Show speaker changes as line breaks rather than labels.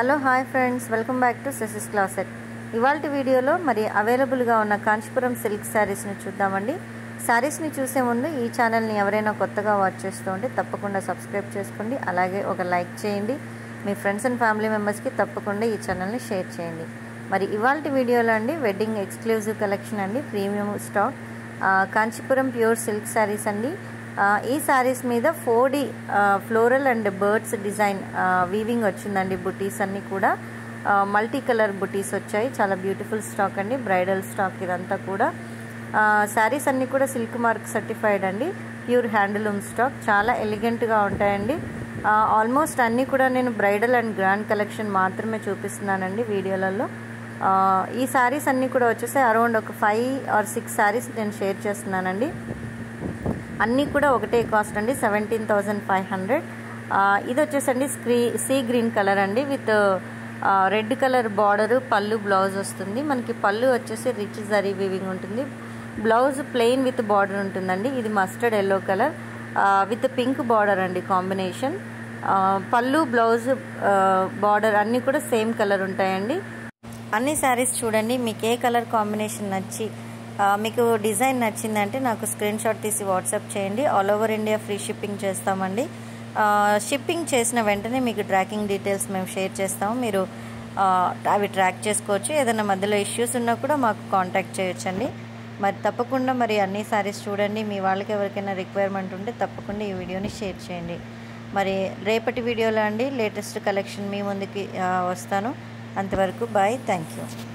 hello hi friends welcome back to Sesi's closet ఇవాళ వీడియోలో మరి అవైలబుల్గా ఉన్న కాంచీపురం సిల్క్ శారీస్ని చూద్దామండి శారీస్ని చూసే ముందు ఈ ఛానల్ని ఎవరైనా కొత్తగా వాచ్ చేస్తూ ఉంటే తప్పకుండా సబ్స్క్రైబ్ చేసుకోండి అలాగే ఒక లైక్ చేయండి మీ ఫ్రెండ్స్ అండ్ ఫ్యామిలీ మెంబర్స్కి తప్పకుండా ఈ ఛానల్ని షేర్ చేయండి మరి ఇవాళ వీడియోలో అండి వెడ్డింగ్ ఎక్స్క్లూజివ్ కలెక్షన్ అండి premium stock Kanchipuram pure silk saris అండి ఈ శారీస్ మీద four floral and birds design weaving వచ్చిందండి బుటీస్ అన్నీ కూడా మల్టీ కలర్ బుటీస్ వచ్చాయి చాలా బ్యూటిఫుల్ స్టాక్ అండి బ్రైడల్ స్టాక్ ఇదంతా కూడా శారీస్ అన్నీ కూడా సిల్క్ మార్క్ సర్టిఫైడ్ అండి ప్యూర్ హ్యాండ్లూమ్ స్టాక్ చాలా ఎలిగెంట్గా ఉంటాయండి ఆల్మోస్ట్ అన్నీ కూడా నేను బ్రైడల్ అండ్ గ్రాండ్ కలెక్షన్ మాత్రమే చూపిస్తున్నానండి వీడియోలలో ఈ శారీస్ అన్నీ కూడా వచ్చేసి అరౌండ్ ఒక ఫైవ్ ఆర్ సిక్స్ శారీస్ నేను షేర్ చేస్తున్నానండి అన్నీ కూడా ఒకటే కాస్ట్ అండి సెవెంటీన్ థౌజండ్ ఫైవ్ హండ్రెడ్ ఇది వచ్చేసండి స్క్రీ సీ గ్రీన్ కలర్ అండి with red colour border pallu blouse వస్తుంది మనకి పళ్ళు వచ్చేసి రిచ్ జరీ వీవింగ్ ఉంటుంది బ్లౌజ్ ప్లెయిన్ విత్ బార్డర్ ఉంటుందండి ఇది mustard yellow colour with pink border అండి కాంబినేషన్ పళ్ళు బ్లౌజ్ బార్డర్ అన్నీ కూడా సేమ్ కలర్ ఉంటాయండి అన్ని శారీస్ చూడండి మీకు ఏ కలర్ కాంబినేషన్ నచ్చి మీకు డిజైన్ నచ్చిందంటే నాకు స్క్రీన్ షాట్ తీసి వాట్సాప్ చేయండి all over India free shipping చేస్తామండి షిప్పింగ్ చేసిన వెంటనే మీకు ట్రాకింగ్ డీటెయిల్స్ మేము షేర్ చేస్తాము మీరు అవి ట్రాక్ చేసుకోవచ్చు ఏదైనా మధ్యలో ఇష్యూస్ ఉన్నా కూడా మాకు కాంటాక్ట్ చేయొచ్చండి మరి తప్పకుండా మరి అన్ని సారీస్ చూడండి మీ వాళ్ళకి ఎవరికైనా రిక్వైర్మెంట్ ఉంటే తప్పకుండా ఈ వీడియోని షేర్ చేయండి మరి రేపటి వీడియోలో అండి లేటెస్ట్ కలెక్షన్ మీ ముందుకి వస్తాను అంతవరకు బాయ్ థ్యాంక్ యూ